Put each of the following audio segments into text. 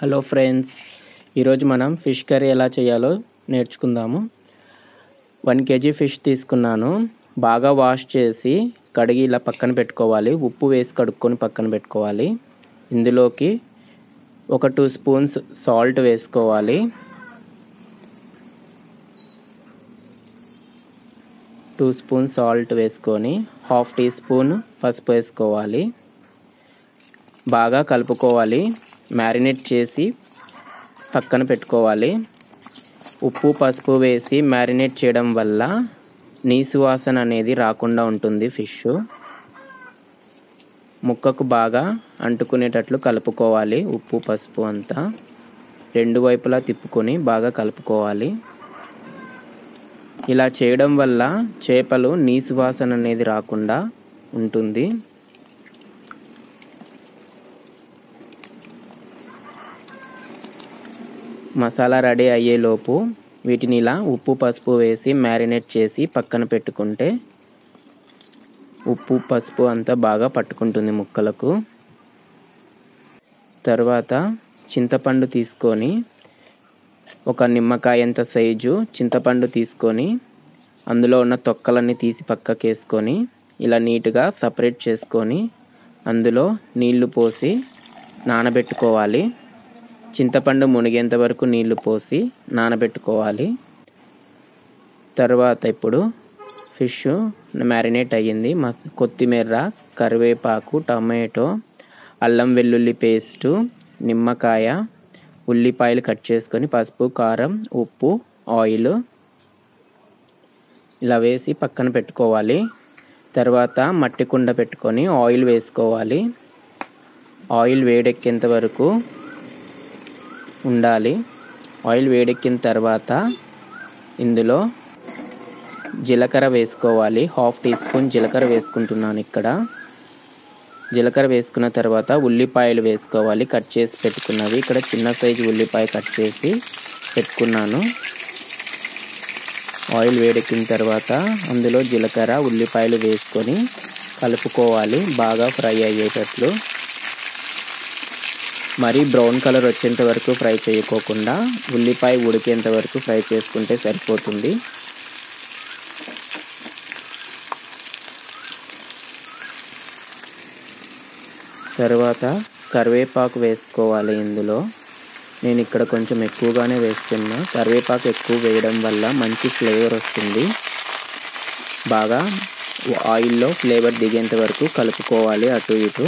hello friends ఈరోజు మనం fish curry ఎలా చేయాలో నేర్చుకుందాము వన్ కేజీ ఫిష్ తీసుకున్నాను బాగా వాష్ చేసి కడిగి ఇలా పక్కన పెట్టుకోవాలి ఉప్పు వేసి కడుక్కొని పక్కన పెట్టుకోవాలి ఇందులోకి ఒక టూ స్పూన్స్ సాల్ట్ వేసుకోవాలి టూ స్పూన్ సాల్ట్ వేసుకొని హాఫ్ టీ స్పూన్ పసుపు వేసుకోవాలి బాగా కలుపుకోవాలి మ్యారినేట్ చేసి పక్కన పెట్టుకోవాలి ఉప్పు పసుపు వేసి మ్యారినేట్ చేయడం వల్ల నీసు వాసన అనేది రాకుండా ఉంటుంది ఫిష్ ముక్కకు బాగా అంటుకునేటట్లు కలుపుకోవాలి ఉప్పు పసుపు అంతా రెండు వైపులా తిప్పుకొని బాగా కలుపుకోవాలి ఇలా చేయడం వల్ల చేపలు నీసు వాసన అనేది రాకుండా ఉంటుంది మసాలా రెడీ అయ్యేలోపు వీటిని ఇలా ఉప్పు పసుపు వేసి మ్యారినేట్ చేసి పక్కన పెట్టుకుంటే ఉప్పు పసుపు అంతా బాగా పట్టుకుంటుంది ముక్కలకు తర్వాత చింతపండు తీసుకొని ఒక నిమ్మకాయంత సైజు చింతపండు తీసుకొని అందులో ఉన్న తొక్కలన్నీ తీసి పక్కకి వేసుకొని ఇలా నీట్గా సపరేట్ చేసుకొని అందులో నీళ్లు పోసి నానబెట్టుకోవాలి చింతపండు మునిగేంత వరకు నీళ్లు పోసి నానబెట్టుకోవాలి తర్వాత ఇప్పుడు ఫిష్ మ్యారినేట్ అయ్యింది మస్ కొత్తిమీర కరివేపాకు టమాటో అల్లం వెల్లుల్లి పేస్టు నిమ్మకాయ ఉల్లిపాయలు కట్ చేసుకొని పసుపు కారం ఉప్పు ఆయిల్ ఇలా వేసి పక్కన పెట్టుకోవాలి తర్వాత మట్టి కుండ పెట్టుకొని ఆయిల్ వేసుకోవాలి ఆయిల్ వేడెక్కేంత వరకు ఉండాలి ఆయిల్ వేడెక్కిన తర్వాత ఇందులో జీలకర్ర వేసుకోవాలి హాఫ్ టీ స్పూన్ జీలకర్ర వేసుకుంటున్నాను ఇక్కడ జీలకర్ర వేసుకున్న తర్వాత ఉల్లిపాయలు వేసుకోవాలి కట్ చేసి పెట్టుకున్నవి ఇక్కడ చిన్న సైజు ఉల్లిపాయ కట్ చేసి పెట్టుకున్నాను ఆయిల్ వేడెక్కిన తర్వాత అందులో జీలకర్ర ఉల్లిపాయలు వేసుకొని కలుపుకోవాలి బాగా ఫ్రై అయ్యేటట్లు మరీ బ్రౌన్ కలర్ వచ్చేంత వరకు ఫ్రై చేయకోకుండా ఉల్లిపాయ ఉడికేంత వరకు ఫ్రై చేసుకుంటే సరిపోతుంది తర్వాత కరివేపాకు వేసుకోవాలి ఇందులో నేను ఇక్కడ కొంచెం ఎక్కువగానే వేస్తున్నా కరివేపాకు ఎక్కువ వేయడం వల్ల మంచి ఫ్లేవర్ వస్తుంది బాగా ఆయిల్లో ఫ్లేవర్ దిగేంత వరకు కలుపుకోవాలి అటు ఇటు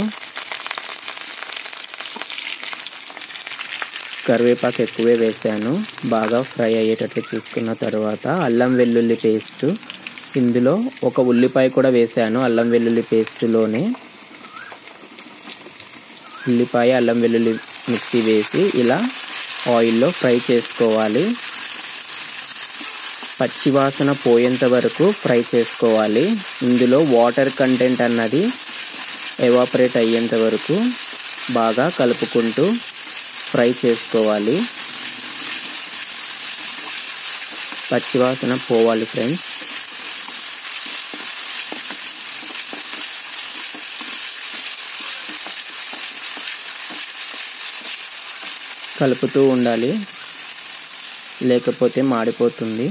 కరివేపాకు ఎక్కువే వేసాను బాగా ఫ్రై అయ్యేటట్లు చూసుకున్న తర్వాత అల్లం వెల్లుల్లి పేస్ట్ ఇందులో ఒక ఉల్లిపాయ కూడా వేసాను అల్లం వెల్లుల్లి పేస్టులోనే ఉల్లిపాయ అల్లం వెల్లుల్లి మిక్సీ వేసి ఇలా ఆయిల్లో ఫ్రై చేసుకోవాలి పచ్చివాసన పోయేంత వరకు ఫ్రై చేసుకోవాలి ఇందులో వాటర్ కంటెంట్ అన్నది ఎవాపరేట్ అయ్యేంత వరకు బాగా కలుపుకుంటూ ఫ్రై చేసుకోవాలి పచ్చివాసన పోవాలి ఫ్రెండ్స్ కలుపుతూ ఉండాలి లేకపోతే మాడిపోతుంది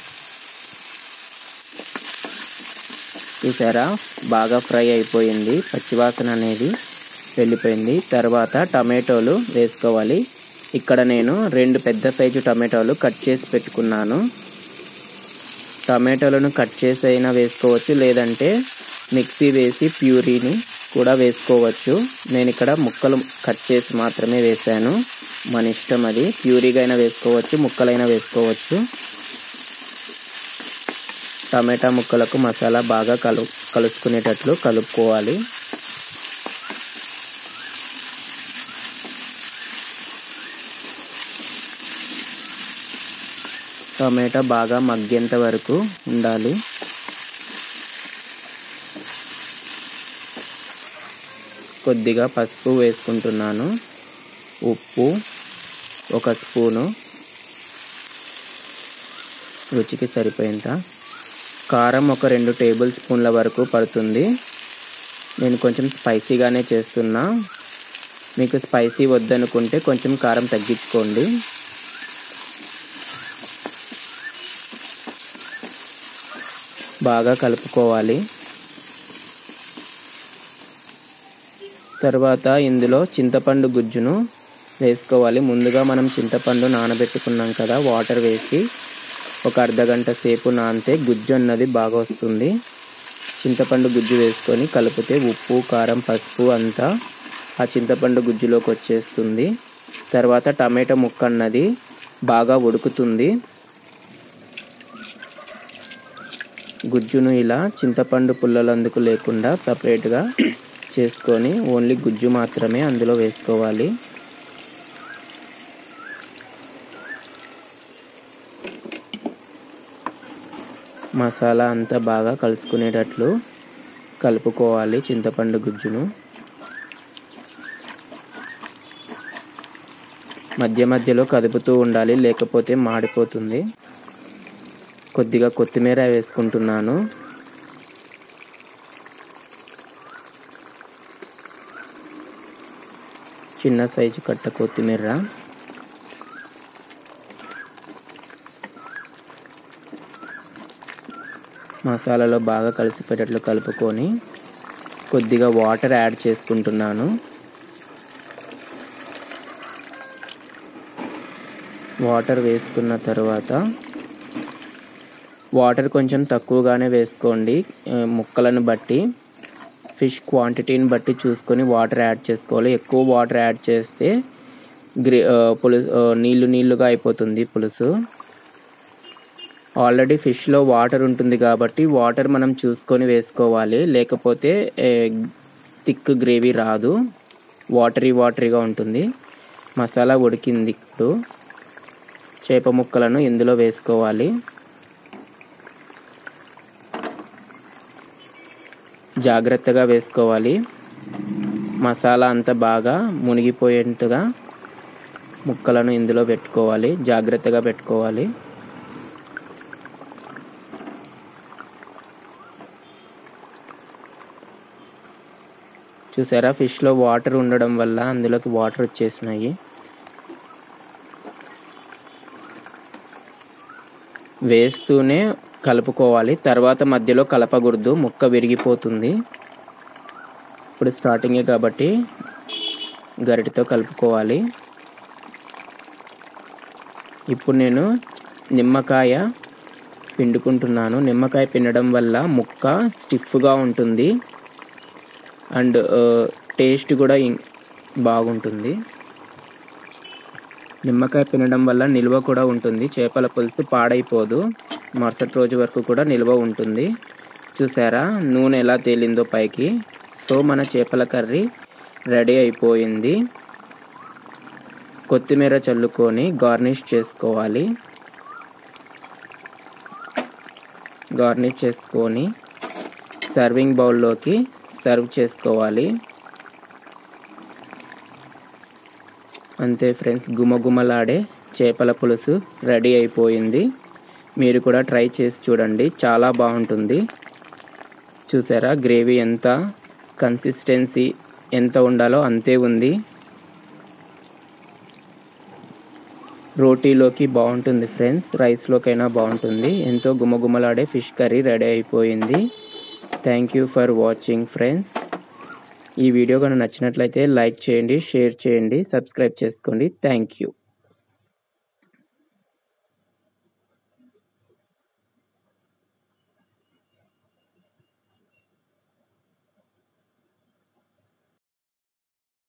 చూసారా బాగా ఫ్రై అయిపోయింది పచ్చివాసన అనేది వెళ్ళిపోయింది తర్వాత టమాటోలు వేసుకోవాలి ఇక్కడ నేను రెండు పెద్ద సైజు టమాటోలు కట్ చేసి పెట్టుకున్నాను టమాటోలను కట్ చేసి అయినా వేసుకోవచ్చు లేదంటే మిక్సీ వేసి ప్యూరీని కూడా వేసుకోవచ్చు నేను ఇక్కడ ముక్కలు కట్ చేసి మాత్రమే వేసాను మన ఇష్టం అది ప్యూరీగా అయినా వేసుకోవచ్చు ముక్కలైనా వేసుకోవచ్చు టమాటా ముక్కలకు మసాలా బాగా కలు కలుసుకునేటట్లు కలుపుకోవాలి టమాటా బాగా మగ్గేంత వరకు ఉండాలి కొద్దిగా పసుపు వేసుకుంటున్నాను ఉప్పు ఒక స్పూను రుచికి సరిపోయేంత కారం ఒక రెండు టేబుల్ స్పూన్ల వరకు పడుతుంది నేను కొంచెం స్పైసీగానే చేస్తున్నా మీకు స్పైసీ వద్దనుకుంటే కొంచెం కారం తగ్గించుకోండి బాగా కలుపుకోవాలి తర్వాత ఇందులో చింతపండు గుజ్జును వేసుకోవాలి ముందుగా మనం చింతపండు నానబెట్టుకున్నాం కదా వాటర్ వేసి ఒక అర్ధ గంట సేపు నానితే గుజ్జు అన్నది బాగా వస్తుంది చింతపండు గుజ్జు వేసుకొని కలిపితే ఉప్పు కారం పసుపు అంతా ఆ చింతపండు గుజ్జులోకి వచ్చేస్తుంది తర్వాత టమాటా ముక్క అన్నది బాగా ఉడుకుతుంది గుజ్జును ఇలా చింతపండు పుల్లలందుకు లేకుండా సపరేట్గా చేసుకొని ఓన్లీ గుజ్జు మాత్రమే అందులో వేసుకోవాలి మసాలా అంతా బాగా కలుసుకునేటట్లు కలుపుకోవాలి చింతపండు గుజ్జును మధ్య మధ్యలో కదుపుతూ ఉండాలి లేకపోతే మాడిపోతుంది కొద్దిగా కొత్తిమీర వేసుకుంటున్నాను చిన్న సైజు కట్ట కొత్తిమీర మసాలాలో బాగా కలిసిపోయేటట్లు కలుపుకొని కొద్దిగా వాటర్ యాడ్ చేసుకుంటున్నాను వాటర్ వేసుకున్న తర్వాత వాటర్ కొంచెం తక్కువగానే వేసుకోండి ముక్కలను బట్టి ఫిష్ క్వాంటిటీని బట్టి చూసుకొని వాటర్ యాడ్ చేసుకోవాలి ఎక్కువ వాటర్ యాడ్ చేస్తే గ్రే పులుసు నీళ్ళు నీళ్ళుగా అయిపోతుంది పులుసు ఆల్రెడీ ఫిష్లో వాటర్ ఉంటుంది కాబట్టి వాటర్ మనం చూసుకొని వేసుకోవాలి లేకపోతే థిక్ గ్రేవీ రాదు వాటరీ వాటరీగా ఉంటుంది మసాలా ఉడికింది ఇప్పుడు చేప ముక్కలను ఇందులో వేసుకోవాలి జాగ్రత్తగా వేసుకోవాలి మసాలా అంతా బాగా మునిగిపోయేంతగా ముక్కలను ఇందులో పెట్టుకోవాలి జాగ్రత్తగా పెట్టుకోవాలి చూసారా ఫిష్లో వాటర్ ఉండడం వల్ల అందులోకి వాటర్ వచ్చేసినాయి వేస్తూనే కలుపుకోవాలి తర్వాత మధ్యలో కలపకూడదు ముక్క విరిగిపోతుంది ఇప్పుడు స్టార్టింగే కాబట్టి గరిటతో కలుపుకోవాలి ఇప్పుడు నేను నిమ్మకాయ పిండుకుంటున్నాను నిమ్మకాయ పిండడం వల్ల ముక్క స్టిఫ్గా ఉంటుంది అండ్ టేస్ట్ కూడా బాగుంటుంది నిమ్మకాయ తినడం వల్ల నిల్వ కూడా ఉంటుంది చేపల పులుసు పాడైపోదు మరుసటి రోజు వరకు కూడా నిల్వ ఉంటుంది చూసారా నూనె ఎలా తేలిందో పైకి సో మన చేపల కర్రీ రెడీ అయిపోయింది కొత్తిమీర చల్లుకొని గార్నిష్ చేసుకోవాలి గార్నిష్ చేసుకొని సర్వింగ్ బౌల్లోకి సర్వ్ చేసుకోవాలి అంతే ఫ్రెండ్స్ గుమగుమలాడే చేపల పులుసు రెడీ అయిపోయింది మీరు కూడా ట్రై చేసి చూడండి చాలా బాగుంటుంది చూసారా గ్రేవీ ఎంత కన్సిస్టెన్సీ ఎంత ఉండాలో అంతే ఉంది రోటీలోకి బాగుంటుంది ఫ్రెండ్స్ రైస్లోకైనా బాగుంటుంది ఎంతో గుమగుమలాడే ఫిష్ కర్రీ రెడీ అయిపోయింది thank you for watching friends ఈ వీడియో కనుక నచ్చినట్లయితే లైక్ చేయండి షేర్ చేయండి సబ్స్క్రైబ్ చేసుకోండి థ్యాంక్ యూ